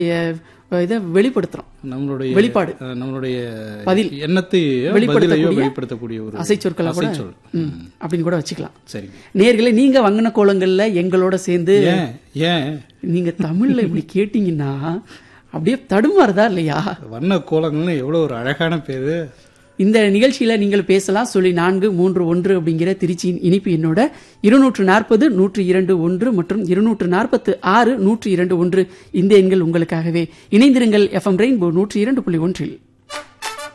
இதை வெளிப்படுத்துறோம் நம்மளுடைய வெளிப்பாடு. அஹ், நம்மளுடைய பதில். எண்ணத்தை வெளிப்படுத்தக்கூடிய பதிலையோ வெளிப்படுத்தக்கூடிய ஒரு அசைச்சொற்களை கூட அசைச்சொல் ம், அப்படின்னு கூட வச்சுக்கலாம் சரிங்க நேர்களே நீங்க வங்கின கோலங்கள்ல எங்களோட சேர்ந்து ஏன் ஏன் நீங்க தமிழ்ல இப்படி கேட்டீங்கன்னா அப்படியே தடுமாறுதா இல்லையா வண்ண கோலங்கள்னு எவ்வளவு ஒரு அழகான பேரு இந்த நிகழ்ச்சியில நீங்கள் பேசலாம் சொல்லி நான்கு மூன்று ஒன்று அப்படிங்கிற திருச்சியின் இனிப்பு என்னோட இருநூற்று நாற்பது நூற்று இரண்டு ஒன்று மற்றும் இருநூற்று நாற்பத்து ஆறு நூற்று இரண்டு ஒன்று இந்த எண்கள் உங்களுக்காகவே இணைந்திருங்கள் எஃப்எம் ரெயின்போ நூற்று இரண்டு புள்ளி ஒன்றில்